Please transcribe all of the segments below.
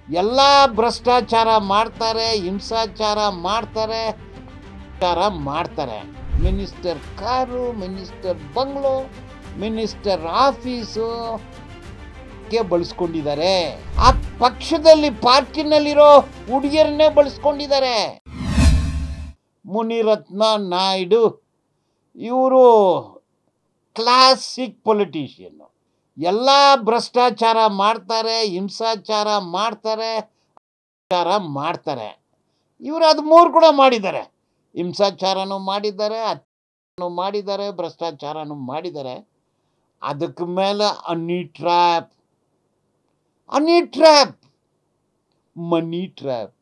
ಎಲ್ಲ ಭ್ರಷ್ಟಾಚಾರ ಮಾಡ್ತಾರೆ ಹಿಂಸಾಚಾರ ಮಾಡ್ತಾರೆ ಚಾರ ಮಾಡ್ತಾರೆ minister car minister bungalow minister office ಗೆ ಬಳಸ್ಕೊಂಡಿದ್ದಾರೆ ಆ ಪಕ್ಷದಲ್ಲಿ ಪಾರ್ಟಿನಲ್ಲಿರೋ ಹುಡುಗಿಯರನ್ನೇ ಬಳಸ್ಕೊಂಡಿದ್ದಾರೆ ಮುನಿರತ್ನ ನಾಯ್ಡು ಇವರು ಕ್ಲಾಸಿಕ್ ಪೊಲಿಟಿಷಿಯನ್ ಎಲ್ಲ ಭ್ರಷ್ಟಾಚಾರ ಮಾಡ್ತಾರೆ ಹಿಂಸಾಚಾರ ಮಾಡ್ತಾರೆ ಚಾರ ಮಾಡ್ತಾರೆ ಇವರು ಅದು ಮೂರು ಕೂಡ ಮಾಡಿದ್ದಾರೆ ಹಿಂಸಾಚಾರನೂ ಮಾಡಿದ್ದಾರೆ ಅತ್ಯಾಚಾರನೂ ಮಾಡಿದ್ದಾರೆ ಭ್ರಷ್ಟಾಚಾರನೂ ಮಾಡಿದ್ದಾರೆ ಅದಕ್ಕೆ ಮೇಲೆ honey trap honey trap money trap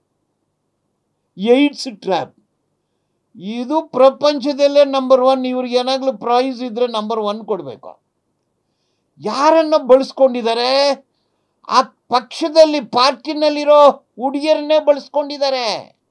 AIDS trap ಇದು ಪ್ರಪಂಚದಲ್ಲೇ ನಂಬರ್ ಒನ್ ಇವ್ರಿಗೆ ಏನಾಗಲೂ ಪ್ರೈಸ್ ಇದ್ರೆ ನಂಬರ್ ಒನ್ ಕೊಡಬೇಕು ಯಾರನ್ನ ಬಳಸ್ಕೊಂಡಿದ್ದಾರೆ ಆ ಪಕ್ಷದಲ್ಲಿ ಪಾರ್ಟಿನಲ್ಲಿರೋ ಹುಡುಗಿಯರನ್ನೇ ಬಳಸ್ಕೊಂಡಿದ್ದಾರೆ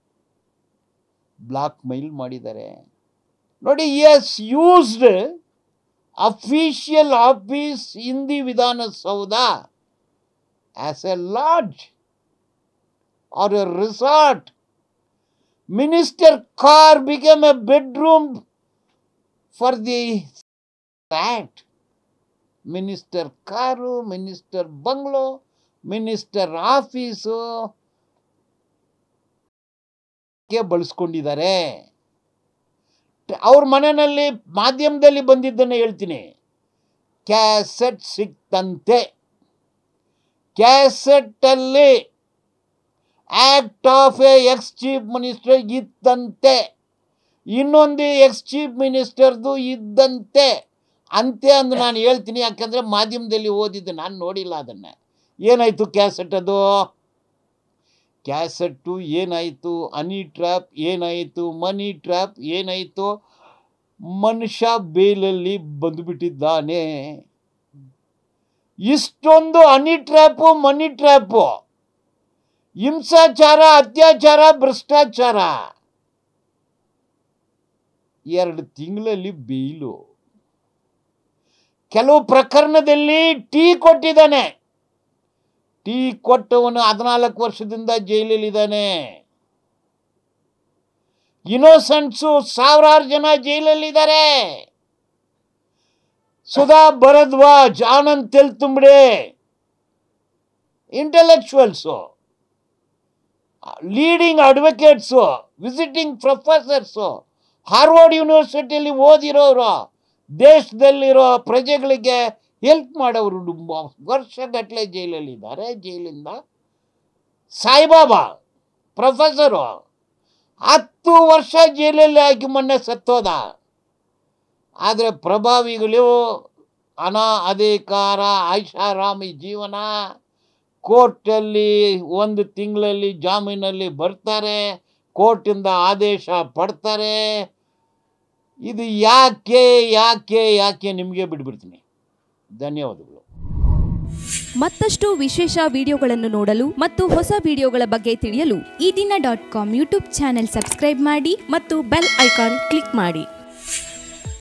ಬ್ಲಾಕ್ ಮೈಲ್ ಮಾಡಿದ್ದಾರೆ ನೋಡಿ yes used official office in the Vidhana Soudha as a lodge or a resort minister car become a bedroom for the fat minister car minister bungalow minister office ಗೆ ಬಳಸ್ಕೊಂಡಿದ್ದಾರೆ ಅವ್ರ ಮನೆಯಲ್ಲಿ ಮಾಧ್ಯಮದಲ್ಲಿ ಬಂದಿದ್ದನ್ನು ಹೇಳ್ತೀನಿ ಕ್ಯಾಸೆಟ್ ಸಿಕ್ತಂತೆ ಕ್ಯಾಸೆಟ್ಟಲ್ಲಿ act of a ex chief minister ಇತ್ತಂತೆ ಇನ್ನೊಂದು ಎಕ್ಸ್ ಚೀಫ್ ಮಿನಿಸ್ಟರ್ದು ಇದ್ದಂತೆ ಅಂತೆ ಅಂದು ನಾನು ಹೇಳ್ತೀನಿ ಯಾಕಂದರೆ ಮಾಧ್ಯಮದಲ್ಲಿ ಓದಿದ್ದು ನಾನು ನೋಡಿಲ್ಲ ಅದನ್ನು ಏನಾಯಿತು ಕ್ಯಾಸೆಟ್ ಅದು ಕ್ಯಾಸೆಟ್ಟು ಏನಾಯಿತು ಹನಿ ಟ್ರ್ಯಾಪ್ ಏನಾಯಿತು ಮನಿ ಟ್ರ್ಯಾಪ್ ಏನಾಯಿತು ಮನುಷ್ಯ ಬೇಲಲ್ಲಿ ಬಂದುಬಿಟ್ಟಿದ್ದಾನೆ ಇಷ್ಟೊಂದು ಹನಿ ಟ್ರ್ಯಾಪು ಮನಿ ಟ್ರ್ಯಾಪು ಹಿಂಸಾಚಾರ ಅತ್ಯಾಚಾರ ಭ್ರಷ್ಟಾಚಾರ ಎರಡು ತಿಂಗಳಲ್ಲಿ ಬೇಯ್ಲು ಕೆಲವು ಪ್ರಕರಣದಲ್ಲಿ ಟೀ ಕೊಟ್ಟಿದ್ದಾನೆ ಟೀ ಕೊಟ್ಟವನು ಹದಿನಾಲ್ಕು ವರ್ಷದಿಂದ ಜೈಲಲ್ಲಿದ್ದಾನೆ ಇನೋಸೆಂಟ್ಸು ಸಾವಿರಾರು ಜನ ಜೈಲಲ್ಲಿದ್ದಾರೆ Sudha Bharadwaj Anand Teltumbde intellectuals leading advocates visiting professors Harvard ಯೂನಿವರ್ಸಿಟಿಯಲ್ಲಿ ಓದಿರೋರು ದೇಶದಲ್ಲಿರೋ ಪ್ರಜೆಗಳಿಗೆ ಹೆಲ್ಪ್ ಮಾಡೋರು ವರ್ಷಗಟ್ಟಲೆ ಜೈಲಲ್ಲಿದ್ದಾರೆ ಜೈಲಿಂದ ಸಾಯಿಬಾಬಾ ಪ್ರೊಫೆಸರು ಹತ್ತು ವರ್ಷ ಜೈಲಲ್ಲಿ ಹಾಕಿ ಮೊನ್ನೆ ಸತ್ತೋದ ಆದರೆ ಪ್ರಭಾವಿಗಳು ಹಣ ಅಧಿಕಾರ ಐಷಾರಾಮಿ ಜೀವನ ಕೋರ್ಟಲ್ಲಿ ಒಂದು ತಿಂಗಳಲ್ಲಿ ಜಾಮೀನಲ್ಲಿ ಬರ್ತಾರೆ ಕೋರ್ಟಿಂದ ಆದೇಶ ಪಡ್ತಾರೆ ಇದು ಯಾಕೆ ಯಾಕೆ ಯಾಕೆ ನಿಮಗೆ ಬಿಟ್ಬಿಡ್ತೀನಿ ಧನ್ಯವಾದಗಳು ಮತ್ತಷ್ಟು ವಿಶೇಷ ವಿಡಿಯೋಗಳನ್ನು ನೋಡಲು ಮತ್ತು ಹೊಸ ವಿಡಿಯೋಗಳ ಬಗ್ಗೆ ತಿಳಿಯಲು Ee Dina dot com YouTube channel subscribe ಮಾಡಿ ಮತ್ತು ಬೆಲ್ ಐಕಾನ್ ಕ್ಲಿಕ್ ಮಾಡಿ